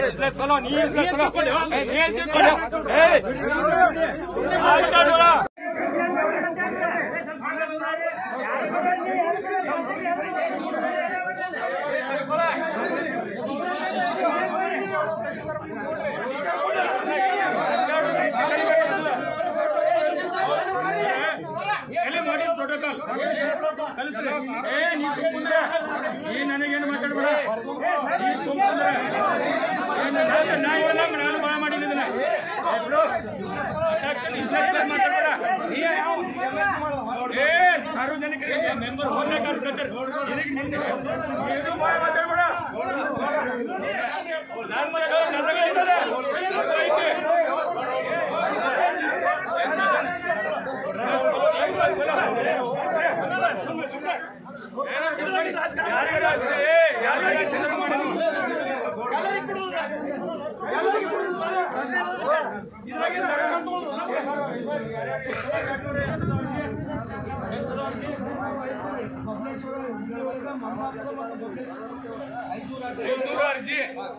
ಇಸ್ಲೇಸ್ಕೊಳ್ಳೋ ನೀ ಇಸ್ಲೇಸ್ಕೊಳ್ಳೋ ಏ, ನೀ ಏನ್ ತಿಳ್ಕೊಂಡೆ? ಏ, ಆಯ್ತಾ ನೋಡ? ಎಲ್ಲಿ ಮಾಡಿ protocol? ಕಲಿಸ್ರಿ. ಏ, ನೀ ಸುಮ್ ಕುಂದ್ರೆ. ನೀ ನನಗೇನು ಮಾತಾಡ್ಬೇಡ ನೀ ಸುಮ್ ಕುಂದ್ರೆ. ಏನ್ ನಾನು- ನಾ ಇವೆಲ್ಲ ನಾನು ಭಾಳ ಮಾಡಿದ್ದೀನಿ ಇದನ್ನ. ಏ, ಬಿಡು. ಮಾತಾಡ್ತೀನಿ, ಇಸ್ಲಾಂ ಮಾತಾಡ್ಬೇಡ. ಏ ಸಾರ್ವಜನಿಕರಿಗೆ ಮೆಂಬರ್ ಹೋದ್ರೆ ಕಳ್ಸ್ಕೊತಾರೆ. ಇದಕ್ಕೆ ನಿಂದೆ. ಏನು ಭಾಳ ಮಾತಾಡ್ಬೇಡ ನಾನು ಮಾತಾಡೋದು ನನಗೆ ಇರ್ತದೆ. ಅದು ಐತೆ. ಐನೂರು ಅರ್ಜಿ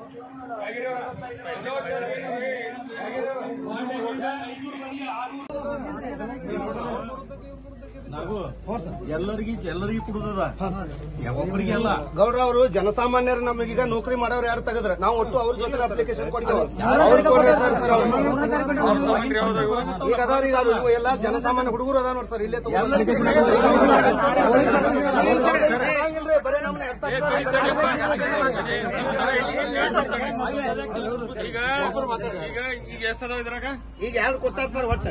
ಎಲ್ಲರಿಗೆ ಎಲ್ಲರಿಗೂ ಕುಡುದದ ಒಬ್ಬರಿಗೆ ಅಲ್ಲ ಗೌಡ್ರ ಅವರು ಜನಸಾಮಾನ್ಯರು ನಮಗೀಗ ನೌಕರಿ ಮಾಡೋರು ಯಾರು ತೆಗೆದ್ರ ನಾವು ಒಟ್ಟು ಅವ್ರ ಜೊತೆ ಅಪ್ಲಿಕೇಶನ್ ಕೊಟ್ಟು ಅವ್ರು ಕೊಟ್ಟಿರ್ತಾರೆ ಸರ್ ಅವ್ರು ಈಗ ಅದಾರ ಈಗ ಅವ್ರು ಇವು ಎಲ್ಲ ಜನಸಾಮಾನ್ಯ ಹುಡುಗರು ಅದಾವ ನೋಡಿ ಸರ್ ಇಲ್ಲೇ ತಗೊಂಡ್ರಿ ಬರೀ ನಮ್ಮನ್ನ ಎತ್ತಾಕ್ತಾರೆ. ಈಗ ಈಗ ಈಗ ಎಷ್ಟದಾವ ಇದ್ರಾಗ ಈಗ ಎರಡು ಕೊಡ್ತಾರೆ ಸರ್ ಒಟ್ಟು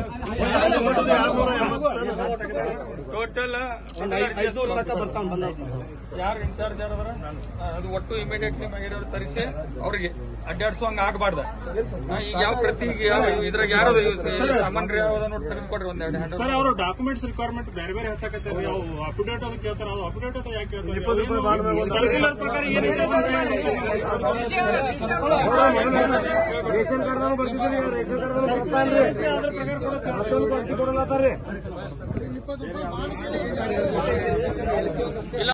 ಟೋಟಲ್ ಐದ್ನೂರು ತನಕ ಬರ್ತಾವ್ ಬಂದವ್ ಸರ್ ಯಾರು ಇನ್ಚಾರ್ಜ್ ಯಾರು ಅದಾರ ಅದು ಒಟ್ಟು ಇಮಿಡಿಯೇಟ್ಲಿ ಮಹಿಳೆಯರು ತರಿಸಿ ಅವ್ರಿಗೆ ಅಡ್ಡಾಡ್ಸೋ ಹಂಗ ಆಗ್ಬಾರ್ದ ಈಗ ಯಾವ ಪ್ರತಿ ಈಗ ಯಾವ ಇದ್ರಾಗ ಯಾರು ಸಾಮಾನ್ಯ ಯಾವ್ದ ನೋಡಿ ತೆಗೆದುಕೊಡ್ರಿ ಒಂದೆರಡು ಹ್ಯಾಂಡ್ ಸರ್ ಅವರು ಡಾಕ್ಯುಮೆಂಟ್ಸ್ ರಿಕ್ವೈರ್ಮೆಂಟ್ ಬೇರೆ ಬೇರೆ ಹಚ್ಚಕತ್ತಾರೆ ಅವು ಅಪ್ಡೇಟ್ ಅದು ಕೇಳ್ತಾರೆ ಅದು ಅಪ್ಡೇಟ್ ಅದು ಯಾಕೆ ಕೇಳ್ತಾರೆ ಸರ್ಕ್ಯುಲರ್ ಪ್ರಕಾರ ಏನಿದೆ ರೇಷನ್ ಕಾರ್ಡ್ ಬರ್ತಿದ್ದೀರಿ ರೇಷನ್ ಕಾರ್ಡ್ ಬರ್ತಾನ್ರಿ ಅದ್ರ ಪ್ರಕಾರ ಕೂಡ ಹಚ್ಚಿ ಕೊಡಲತ್ತಾರ್ರಿ